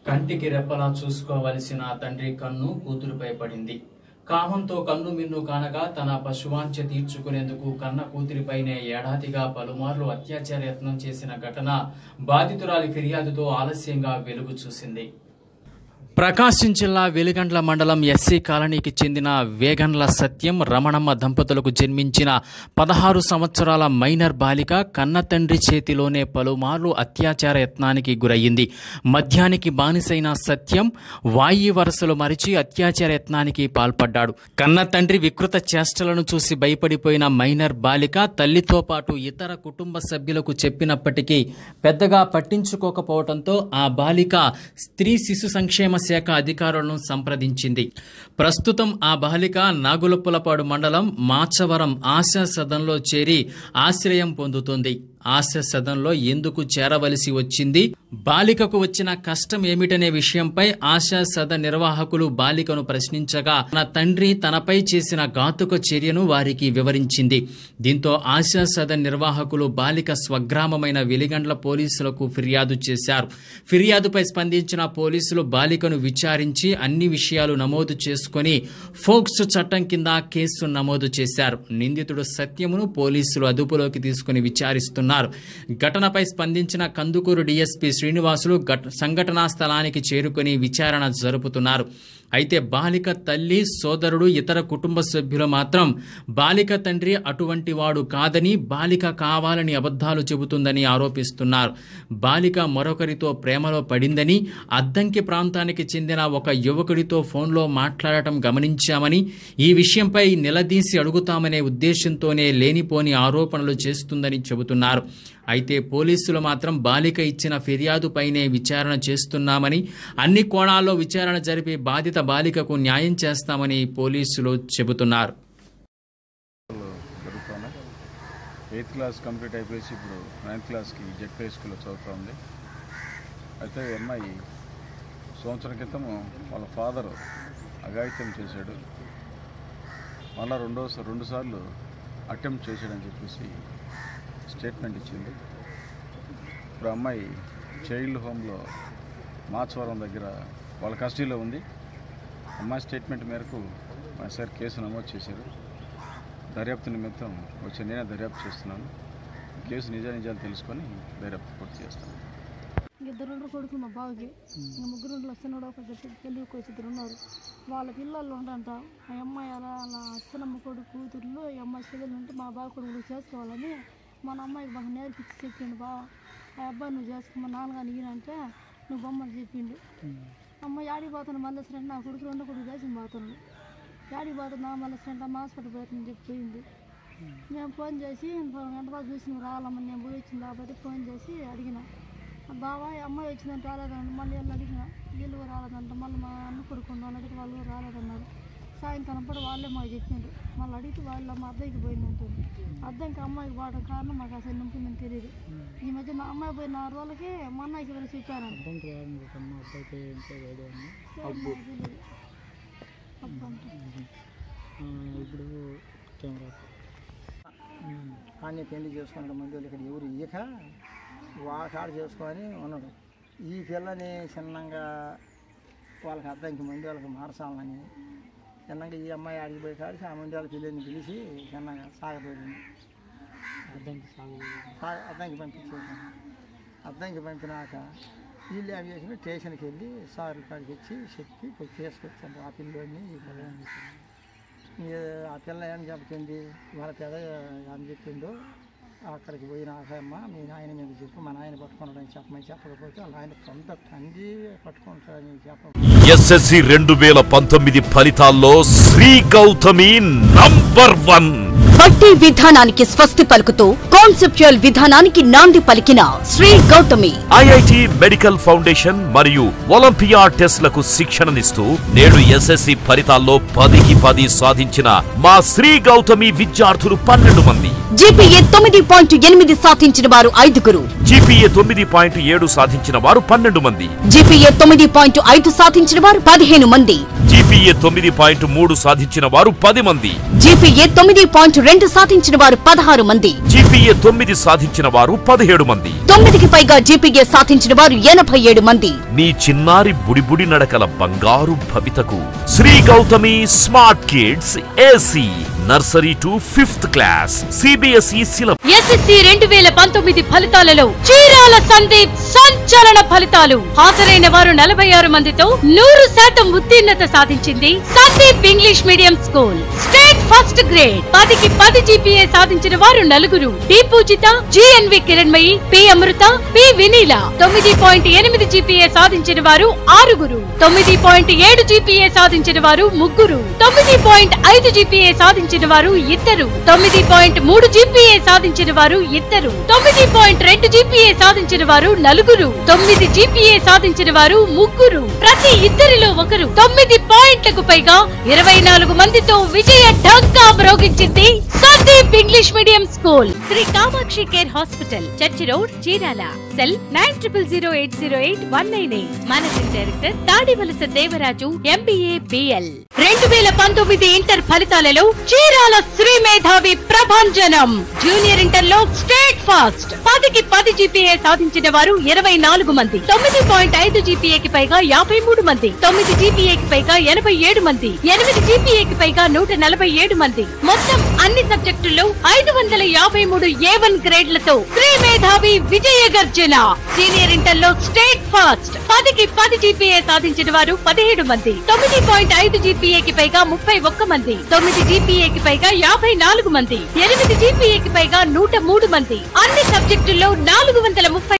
కంటికి రెప్పలా చూసుకోవలసిన తండ్రి కన్ను కూతురుపై పడింది కామంతో కన్ను మిన్ను కానగా తన పశువాంఛ తీర్చుకునేందుకు కన్న కూతురిపైనే ఏడాదిగా పలుమార్లు అత్యాచార యత్నం చేసిన ఘటన బాధితురాలి ఫిర్యాదుతో ఆలస్యంగా వెలుగు చూసింది ప్రకాశం జిల్లా వెలిగండ్ల మండలం ఎస్సీ కాలనీకి చెందిన వేగండ్ల సత్యం రమణమ్మ దంపతులకు జన్మించిన పదహారు సంవత్సరాల మైనర్ బాలిక కన్న తండ్రి చేతిలోనే పలుమార్లు అత్యాచార యత్నానికి గురయ్యింది మద్యానికి బానిసైన సత్యం వాయి వరసలు మరిచి అత్యాచార యత్నానికి పాల్పడ్డాడు కన్న తండ్రి వికృత చేష్టలను చూసి భయపడిపోయిన మైనర్ బాలిక తల్లితో పాటు ఇతర కుటుంబ సభ్యులకు చెప్పినప్పటికీ పెద్దగా పట్టించుకోకపోవడంతో ఆ బాలిక స్త్రీ శిశు సంక్షేమ శాఖ అధికారులను సంప్రదించింది ప్రస్తుతం ఆ బాలిక నాగులపులపాడు మండలం మాచవరం ఆశా సదన్లో చేరి ఆశ్రయం పొందుతుంది ఆశా సదన్లో ఎందుకు చేరవలసి వచ్చింది బాలికకు వచ్చిన కష్టం ఏమిటనే విషయంపై ఆశా సదన్ నిర్వాహకులు బాలికను ప్రశ్నించగా తన తండ్రి తనపై చేసిన ఘాతుక చర్యను వారికి వివరించింది దీంతో ఆశా సదన్ నిర్వాహకులు బాలిక స్వగ్రామమైన వెలిగండ్ల పోలీసులకు ఫిర్యాదు చేశారు ఫిర్యాదుపై స్పందించిన పోలీసులు బాలికను విచారించి అన్ని విషయాలు నమోదు చేసుకుని ఫోక్స్ చట్టం కింద కేసు నమోదు చేశారు నిందితుడు సత్యమును పోలీసులు అదుపులోకి తీసుకుని విచారిస్తున్నారు ఘటనపై స్పందించిన కందుకూరు డీఎస్పీ శ్రీనివాసులు ఘట- సంఘటనా స్థలానికి చేరుకుని విచారణ జరుపుతున్నారు అయితే బాలిక తల్లి సోదరుడు ఇతర కుటుంబ సభ్యులు మాత్రం బాలిక తండ్రి అటువంటి వాడు కాదని బాలిక కావాలని అబద్ధాలు చెబుతుందని ఆరోపిస్తున్నారు బాలిక మరొకరితో ప్రేమలో పడిందని అద్దంకి ప్రాంతానికి చెందిన ఒక యువకుడితో ఫోన్లో మాట్లాడటం గమనించామని ఈ విషయంపై నిలదీసి అడుగుతామనే ఉద్దేశంతోనే లేనిపోని ఆరోపణలు చేస్తుందని చెబుతున్నారు అయితే పోలీసులు మాత్రం బాలిక ఇచ్చిన ఫిర్యాదుపైనే విచారణ చేస్తున్నామని అన్ని కోణాల్లో విచారణ జరిపి బాధిత బాలికకు న్యాయం చేస్తామని పోలీసులు చెబుతున్నారు జరుగుతున్నాయి ఎయిత్ క్లాస్ కంప్లీట్ అయిపోయేసి ఇప్పుడు నైన్త్ క్లాస్కి జెడ్పీ స్కూల్లో చదువుతుంది అయితే ఈ అమ్మాయి సంవత్సరం క్రితం వాళ్ళ ఫాదర్ అఘాయిత్యం చేశాడు మళ్ళా రెండో రెండు సార్లు అటెంప్ట్ చేశాడని చెప్పేసి స్టేట్మెంట్ ఇచ్చింది ఇప్పుడు అమ్మాయి చైల్డ్ హోమ్లో మాచవరం దగ్గర వాళ్ళ కస్టడీలో ఉంది అమ్మాయి స్టేట్మెంట్ మేరకు మా సార్ కేసు నమోదు చేశారు దర్యాప్తు నిమిత్తం వచ్చి నేనే దర్యాప్తు చేస్తున్నాను కేసు నిజ నిజాలు తెలుసుకొని దర్యాప్తు పూర్తి చేస్తాను ఇద్దరు ఉండరు కొడుకులు మా బావకి ఇంకా ముగ్గురు వస్తున్నాడు ఒక పెళ్ళికి వచ్చి ఇద్దరు ఉన్నారు వాళ్ళ పిల్లలు ఉండంట ఆ అమ్మాయి అలా అలా అచ్చనమ్మ కొడుకు కూతుర్లు ఈ అమ్మాయి చెల్లెలు ఉంటే మా బావ కొడుకు చేసుకోవాలని మన అమ్మాయికి బాగా నేర్పించి చెప్పిండు బా ఆ అబ్బాయి నువ్వు చేసుకో మా నాన్నగారు ఈయనంటే నువ్వు బొమ్మని చెప్పిండు అమ్మ యాడికి పోతాను మళ్ళీ సరే నా కొడుకు రెండు కొడుకు చేసి పోతాను యాడికి పోతున్నా మళ్ళీ సరే మా హాస్పిటల్ పోతుందని చెప్పి పోయింది మేము ఫోన్ చేసి గంట బాగా చూసి నువ్వు రావాలమ్మని నేను పోయి వచ్చింది కాబట్టి ఫోన్ చేసి అడిగిన బాబా అమ్మాయి వచ్చిందంటే రాలేదంట మళ్ళీ వెళ్ళి అడిగిన వీళ్ళు కూడా రాలేదంట మళ్ళీ మా అన్న కొడుకుండు అని అడిగితే వాళ్ళు కూడా రాలేదన్నారు సాయంకాలం కూడా వాళ్ళే మాకు చెప్పిండ్రు మళ్ళీ అడిగితే వాళ్ళ మా అద్దెకి పోయిందంటుంది అద్దెకి అమ్మాయికి పోవడం కారణం మాకు అసలు నింపుందని తెలియదు ఈ మధ్య నా అమ్మాయి పోయిన ఆరు రోజులకి మా అన్నయ్యకి వెళ్ళి చెప్పానంట అబ్బు అబ్బు అంట ఇప్పుడు కెమెరా కానీ పెళ్లి చేసుకున్నాడు మంది వాళ్ళు ఇక్కడ ఎవరు ఇక వాకాడు చేసుకొని ఉన్నాడు ఈ పిల్లని చిన్నంగా వాళ్ళకి అర్థంకి మంది వాళ్ళకి మార్చాలని చిన్నగా ఈ అమ్మాయి ఆడిపోయి కాడికి ఆ మంది వాళ్ళ పిల్లని పిలిచి చిన్నగా సాగపోయింది సాగ- అద్దంకి పంపించేసాను అద్దంకి పంపినాక వీళ్ళు ఏం చేసిన స్టేషన్కి వెళ్ళి సార్ కాడికి వచ్చి చెప్పి పోయి తీసుకొచ్చాను ఆ పిల్లోని ఈ పిల్లని ఈ ఆ పిల్ల ఏం చెప్తుంది వాళ్ళ పెద్ద ఏం చెప్పిందో అక్కడికి పోయిన అమ్మ మీ నాయన మీద చెప్పు మా నాయన పట్టుకున్నాడని చెప్పమని చెప్పకపోతే వాళ్ళ ఆయన సొంత తండ్రి పట్టుకుంటాడని చెప్ప ఎస్ఎస్సి రెండు వేల పంతొమ్మిది ఫలితాల్లో శ్రీ గౌతమి నంబర్ వన్ బట్టి విధానానికి స్వస్తి పలుకుతూ కాన్సెప్చువల్ విధానానికి నాంది పలికిన Shri Gautami IIT medical foundation మరియు ఒలింపియా టెస్ట్లకు శిక్షణనిస్తూ నేడు ఎస్ఎస్సి ఫలితాల్లో పదికి పది సాధించిన మా శ్రీ గౌతమి విద్యార్థులు పన్నెండు మంది జీపీఏ తొమ్మిది పాయింట్ ఎనిమిది సాధించిన వారు ఐదుగురు జీపీఏ తొమ్మిది పాయింట్ ఏడు సాధించిన వారు పన్నెండు మంది జీపీఏ తొమ్మిది పాయింట్ ఐదు సాధించిన వారు పదిహేను మంది జీపీఏ తొమ్మిది పాయింట్ మూడు సాధించిన వారు పది మంది జీపీఏ తొమ్మిది పాయింట్ రెండు సాధించిన వారు పదహారు మంది జీపీఏ తొమ్మిది సాధించిన వారు పదిహేడు మంది తొమ్మిదికి పైగా జీపీఏ సాధించిన వారు ఎనభై ఏడు మంది నీ చిన్నారి బుడిబుడి నడకల బంగారు భవితకు Shri Gautami smart kids AC nursery to fifth class CBSE syllabus SSC రెండు వేల పంతొమ్మిది ఫలితాలలో చీరాల సందీప్ సంచలన ఫలితాలు హాజరైన వారు నలభై ఆరు మందితో నూరు శాతం ఉత్తీర్ణత సాధించింది Sandeep English medium school state first grade పదికి పది జీపీఏ సాధించిన వారు నలుగురు D Pujitha GNV Kiranmayi P Amrutha P Vineela తొమ్మిది పాయింట్ ఎనిమిది జీపీఏ సాధించిన వారు ఆరుగురు తొమ్మిది పాయింట్ ఏడు జీపీఏ సాధించిన వారు ముగ్గురు తొమ్మిది పాయింట్ ఐదు జీపీఏ సాధించిన వారు ఇద్దరు తొమ్మిది పాయింట్ మూడు జీపీఏ సాధించిన వారు ఇద్దరు తొమ్మిది పాయింట్ రెండు జీపీఏ సాధించిన వారు నలుగురు తొమ్మిది జీపీఏ సాధించిన వారు ముగ్గురు ప్రతి ఇద్దరిలో ఒకరు తొమ్మిది పాయింట్లకు పైగా ఇరవై నాలుగు మందితో విజయ ఢంకా మ్రోగించింది Sandeep English medium school Shri Kamakshi care hospital church road Chirala cell nine triple zero eight zero eight one nine eight managing director Tadivalasa Devaraju MBA BL రెండు వేల పంతొమ్మిది ఇంటర్ ఫలితాలలో చీరాల శ్రీ మేధావి ప్రభంజనం జూనియర్ ఇంటర్ లో స్టేట్ ఫాస్ట్ పదికి పది జీపీఏ సాధించిన వారు ఇరవై నాలుగు మంది తొమ్మిది పాయింట్ ఐదు జీపీఏకి పైగా యాభై మూడు మంది తొమ్మిది జీపీఏకి పైగా ఎనభై ఏడు మంది ఎనిమిది జీపీఏకి పైగా నూట నలభై ఏడు మంది మొత్తం అన్ని సబ్జెక్టుల్లో ఐదు వందల యాభై మూడు ఏ వన్ గ్రేడ్లతో శ్రీ మేధావి విజయ గర్జన సీనియర్ ఇంటర్ లో స్టేట్ ఫాస్ట్ పదికి పది జీపీఏ సాధించిన వారు పదిహేడు మంది తొమ్మిది పాయింట్ ఐదు జీపీఏకి పైగా ముప్పై ఒక్క మంది తొమ్మిది జీపీఏకి పైగా యాభై నాలుగు మంది ఎనిమిది జీపీఏకి పైగా నూట మూడు మంది అన్ని సబ్జెక్టుల్లో నాలుగు వందల ముప్పై